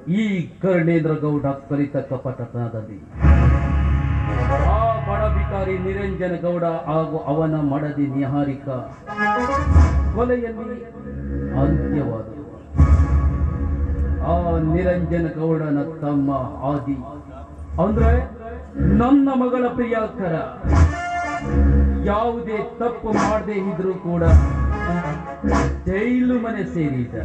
ಈ ಕರ್ಣೇಂದ್ರ ಗೌಡ ಕಲಿತ ಕಪಟತನದಲ್ಲಿ ಆ ಬಡಬಿಕಾರಿ ನಿರಂಜನ ಗೌಡ ಹಾಗೂ ಅವನ ಮಡದಿ ನಿಹಾರಿಕ ಕೊಲೆಯಲ್ಲಿ ಅಂತ್ಯವಾದರು ಆ ನಿರಂಜನ ಗೌಡನ ತಮ್ಮ ಆದಿ ಅಂದ್ರೆ ನನ್ನ ಮಗಳ ಪ್ರಿಯಾಕರ ಯಾವುದೇ ತಪ್ಪು ಮಾಡದೇ ಇದ್ರೂ ಕೂಡ ಜೈಲು ಮನೆ ಸೇರಿದ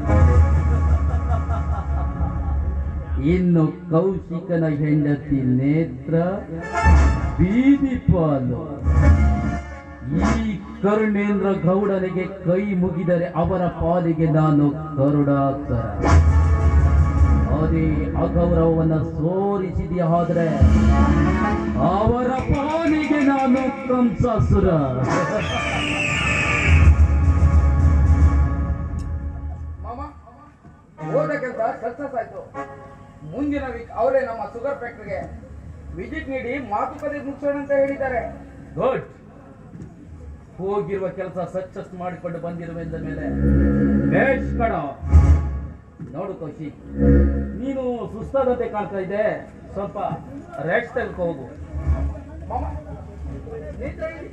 ಇನ್ನು ಕೌಶಿಕನ ಹೆಂಡತಿ ನೇತ್ರ ಬೀದಿ ಪಾಲು ಈ ಕರುಣೇಂದ್ರ ಗೌಡನಿಗೆ ಕೈ ಮುಗಿದರೆ ಅವರ ಪಾಲಿಗೆ ನಾನು ಕರುಡಾಕರ ಅದೇ ಅಗೌರವವನ್ನ ಸೋರಿಸಿದೆಯಾ ಆದ್ರೆ ಅವರ ಪಾಲಿಗೆ ನಾನು ಕಂಸಾಸುರ ಮಾಮ ಹೋದ ಕೆಲಸ ಸಕ್ಸಸ್ ಆಯ್ತು ಮುಂದಿನ ವೀಕ್ ಅವರೇ ನಮ್ಮ ಶುಗರ್ ಫ್ಯಾಕ್ಟ್ರಿಗೆ ವಿಸಿಟ್ ನೀಡಿ ಮಾತುಕತೆ ಮುಗಿಸೋಣ ಅಂತ ಹೇಳಿದ್ದಾರೆ ಗುಡ್ ಹೋಗಿರುವ ಕೆಲಸ ಸಕ್ಸಸ್ ಮಾಡಿಕೊಂಡು ಬಂದಿರುವೆಂದ ಮೇಲೆ ಬೇಷ್ ಕಣ ನೋಡು ಕೌಶಿಕ್ ನೀನು ಸುಸ್ತಾದಂತೆ ಕಾಣ್ತಾ ಇದೆ ಸ್ವಲ್ಪ ರೆಸ್ಟ್ ತೆಗೆದುಕೋ ಹೋಗು ಮಾಮ ನೇತ್ರ ಇಲ್ಲಿ.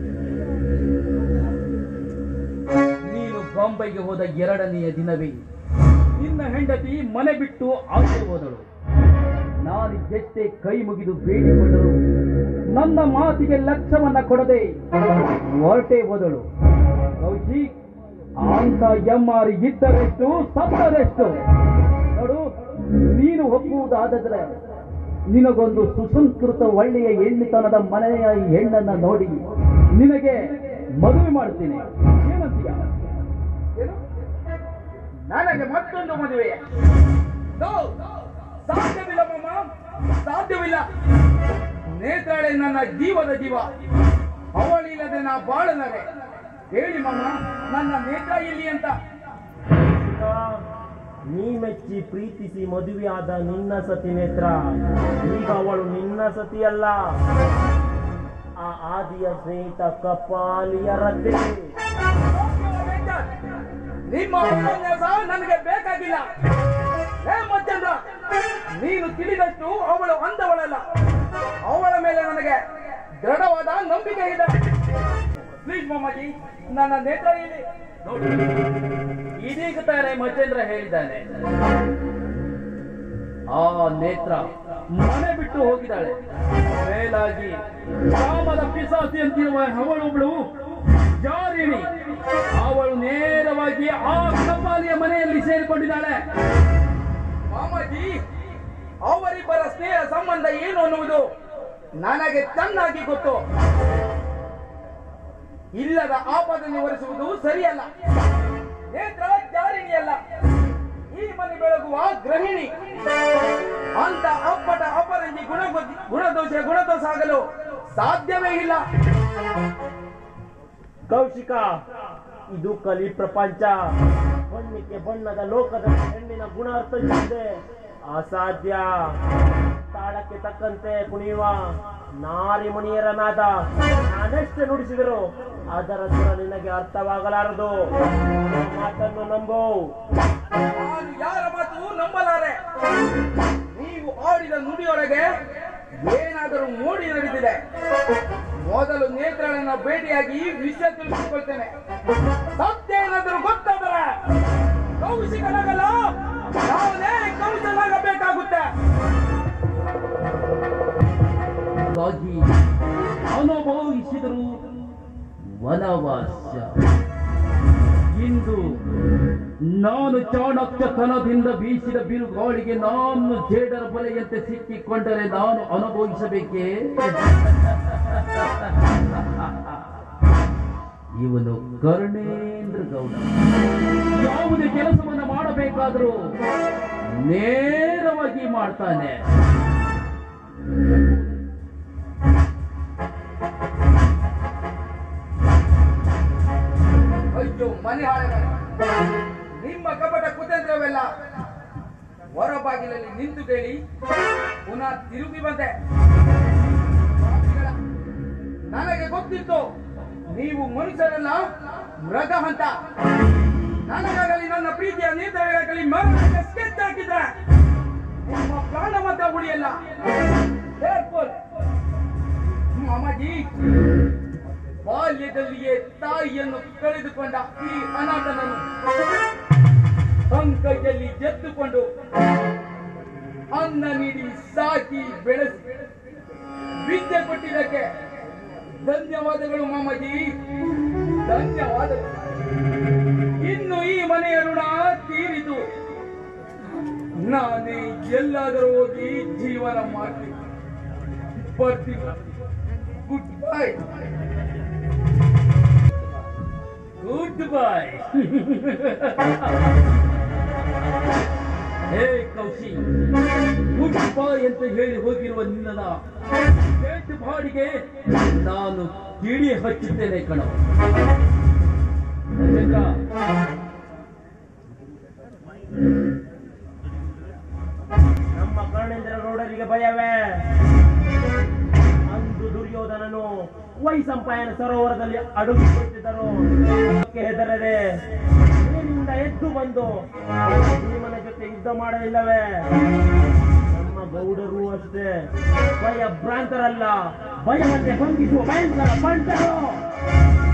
ನೀನು ಬಾಂಬೈಗೆ ಹೋದ ಎರಡನೆಯ ದಿನವೇ ನಿನ್ನ ಹೆಂಡತಿ ಮನೆ ಬಿಟ್ಟು ಆಚೆ ಹೋದಳು ನಾನು ಎಷ್ಟೇ ಕೈ ಮುಗಿದು ಬೇಡಿಕೊಂಡರು ನನ್ನ ಮಾತಿಗೆ ಲಕ್ಷ್ಯವನ್ನ ಕೊಡದೆ ಹೊರಟೆ ಹೋದಳು ಕೌಶಿಕ್ ಅಂತ ಎಮ್ಮಾರಿ ಇದ್ದರೆಷ್ಟು ಸತ್ತರೆಷ್ಟು ನೋಡು ನೀನು ಒಪ್ಪುವುದಾದರೆ ನಿನಗೊಂದು ಸುಸಂಸ್ಕೃತ ಒಳ್ಳೆಯ ಹೆಣ್ಣಿತನದ ಮನೆಯ ಹೆಣ್ಣನ್ನ ನೋಡಿ ನಿನಗೆ ಮದುವೆ ಮಾಡ್ತೀನಿ ಏನಂತೀಯ ಏನು ನನಗೆ ಮತ್ತೊಂದು ಮದುವೆ No! ಸಾಧ್ಯವಿಲ್ಲ ಮಾಮ ಸಾಧ್ಯವಿಲ್ಲ ನೇತ್ರಾಳೆ ನನ್ನ ಜೀವದ ಜೀವ ಅವಳಿಲ್ಲದೆ ನಾ ಬಾಳಲಾರೆ ಹೇಳಿ ಮಾಮ ನನ್ನ ನೇತ್ರ ಎಲ್ಲಿ ಅಂತ ನೀ ಮೆಚ್ಚಿ ಪ್ರೀತಿಸಿ ಮದುವೆಯಾದ ನಿನ್ನ ಸತಿ ನೇತ್ರ ಈಗ ಅವಳು ನಿನ್ನ ಸತಿಯಲ್ಲ ಆ ಆದಿಯ ಸ್ನೇಹಿತ ಕಪಾಲಿಯ ರತೆ ನಿಮ್ಮ ಉಪನ್ಯಾಸ ನನಗೆ ಬೇಕಾಗಿಲ್ಲ ಏ ಮಚ್ಚಂದ್ರ ನೀನು ತಿಳಿದಷ್ಟು ಅವಳು ಅಂದವಳಲ್ಲ ಅವಳ ಮೇಲೆ ನನಗೆ ದೃಢವಾದ ನಂಬಿಕೆ ಇದೆ ಪ್ಲೀಸ್ ಮಾಮಾಜಿ ನನ್ನ ನೇತ್ರ ಇಲ್ಲಿ ನೋಡು ಇದೀಗ ತಾನೇ ಮಚೇಂದ್ರ ಹೇಳಿದ್ದಾನೆ ಆ ನೇತ್ರ ಮನೆ ಬಿಟ್ಟು ಹೋಗಿದ್ದಾಳೆ ಮೇಲಾಗಿ ಕಾಮದ ಪಿಸಾಸಿ ಅಂತಿರುವ ಅವಳೊಬ್ಳು ಜಾರಿಣಿ ಅವಳು ನೇರವಾಗಿ ಆ ಕಪಾಲಿಯ ಮನೆಯಲ್ಲಿ ಸೇರಿಕೊಂಡಿದ್ದಾಳೆ ಮಾಮಾಜಿ ಅವರಿಬ್ಬರ ಸ್ನೇಹ ಸಂಬಂಧ ಏನು ಅನ್ನುವುದು ನನಗೆ ಚೆನ್ನಾಗಿ ಗೊತ್ತು ಇಲ್ಲದ ಆಪದ ನಿವಾರಿಸುವುದು ಸರಿಯಲ್ಲ ನೇತ್ರ ಜಾರಿಣಿಯಲ್ಲ ಈ ಮನೆ ಬೆಳಗುವ ಗೃಹಿಣಿ ಅಂತ ಅಪ್ಪಟ ಅಪರಂಜಿ ಗುಣ ಗುಣದೋಷ ಗುಣದೋಷ ಆಗಲು ಸಾಧ್ಯವೇ ಇಲ್ಲ ಕೌಶಿಕ ಇದು ಕಲಿ ಪ್ರಪಂಚ ಬಣ್ಣಕ್ಕೆ ಬಣ್ಣದ ಲೋಕದ ಹೆಣ್ಣಿನ ಗುಣ ಅರ್ಥವಿದೆ ಅಸಾಧ್ಯ ತಾಳಕ್ಕೆ ತಕ್ಕಂತೆ ಕುಣಿಯುವ ನಾರಿ ಮುನಿಯರ ನಾದ ನಾನೆಷ್ಟು ನುಡಿಸಿದರು ಅದರ ಸುರ ನಿನಗೆ ಅರ್ಥವಾಗಲಾರದು ನನ್ನ ಮಾತನ್ನು ನಂಬು ನಾನು ಯಾರ ಮಾತು ನಂಬಲಾರೆ ನೀವು ಆಡಿದ ನುಡಿಯೊಳಗೆ ಏನಾದರೂ ಮೋಡಿ ನಡೆದಿದೆ ಮೊದಲು ನೇತ್ರಳನ್ನ ಭೇಟಿಯಾಗಿ ವಿಷಯ ತಿಳಿಸಿಕೊಳ್ತೇನೆ ಸತ್ಯ ಏನಾದರೂ ಗೊತ್ತಾದರೆ ಕೌಶಿಕನಾಗಲ್ಲ ಯಾವುದೇ ಕೌಶಲಾಗಬೇಕಾಗುತ್ತೆ ಹಾಗಾಗಿ ಅನುಭವಿಸಿದರು ವನವಾಸ ಇಂದು ನಾನು ಚಾಣಕ್ಯತನದಿಂದ ಬೀಸಿದ ಬಿರುಗಾಳಿಗೆ ನಾನು ಜೇಡರ ಬಲೆಯಂತೆ ಸಿಕ್ಕಿಕೊಂಡರೆ ನಾನು ಅನುಭವಿಸಬೇಕೇ ಇವನು ಕರುಣೇಂದ್ರ ಗೌಡ ಯಾವುದೇ ಕೆಲಸವನ್ನು ಮಾಡಬೇಕಾದರೂ ನೇರವಾಗಿ ಮಾಡ್ತಾನೆ ಅಯ್ಯೋ ಮನೆ ಹಾಳೆ ನಿಮ್ಮ ಕಪಟ ಕುತಂತ್ರವೆಲ್ಲ ಹೊರಬಾಗಿಲಲ್ಲಿ ನಿಂತು ಕೇಳಿ ಪುನಃ ತಿರುಗಿ ಬಂದೆ ನನಗೆ ಗೊತ್ತಿತ್ತು ನೀವು ಮನುಷ್ಯರಲ್ಲ ಮೃಗ ಅಂತ ನನಗಾಗಲಿ ನನ್ನ ಪ್ರೀತಿಯ ನೇತೃತ್ವಗಳಾಗಲಿ ಮರಣಕ್ಕೆ ಸ್ಕೆಚ್ ಹಾಕಿದ್ರೆ ನಿಮ್ಮ ಪ್ರಾಣ ಮಾತ್ರ ಉಳಿಯಲ್ಲ ಕೇರ್ಫುಲ್ ಮಾಮಾಜಿ ಬಾಲ್ಯದಲ್ಲಿಯೇ ತಾಯಿಯನ್ನು ಕಳೆದುಕೊಂಡ ಈ ಅನಾಥನನ್ನು ಅಂಕೈಯಲ್ಲಿ ಎತ್ತುಕೊಂಡು ಅನ್ನ ನೀಡಿ ಸಾಕಿ ಬೆಳೆಸಿ ವಿದ್ಯೆ ಕೊಟ್ಟಿದ್ದಕ್ಕೆ ಧನ್ಯವಾದಗಳು ಮಾಮಾಜಿ ಧನ್ಯವಾದಗಳು ಇನ್ನು ಈ ಮನೆಯ ಋಣ ತೀರಿತು ನಾನೇ ಎಲ್ಲಾದರೂ ಹೋಗಿ ಜೀವನ ಮಾಡ್ತೀನಿ ಬರ್ತೀನಿ good bye good bye hey Kaushi good bye ಅಂತ ಹೇಳಿ ಹೋಗಿರುವ ನಿನ್ನ ಗೇಟ್ ಬಾಡಿಗೆ ನಾನು ಕಿಡಿ ಹಚ್ಚುತ್ತೇನೆ ಕಣ ರಾಜೇಂದ್ರ, ನಮ್ಮ ಕರ್ಣೇಂದ್ರ ಗೌಡರಿಗೆ ಭಯವೇ ಅಂದು ದುರ್ಯೋಧನನು ವೈಸಂಪಾಯನ ಸರೋವರದಲ್ಲಿ ಅಡುಗಿಕೊಟ್ಟಿದ್ದರು ಅದಕ್ಕೆ ಹೆದರದೆ ನೀರಿನಿಂದ ಎದ್ದು ಬಂದು ಭೀಮನ ಜೊತೆ ಯುದ್ಧ ಮಾಡಲಿಲ್ಲವೇ ನಮ್ಮ ಗೌಡರು ಅಷ್ಟೇ ಭಯ ಭ್ರಾಂತರಲ್ಲ ಭಯವನ್ನೇ ಭಂಗಿಸುವ ಭಯಂಕರ ಬಂಟರು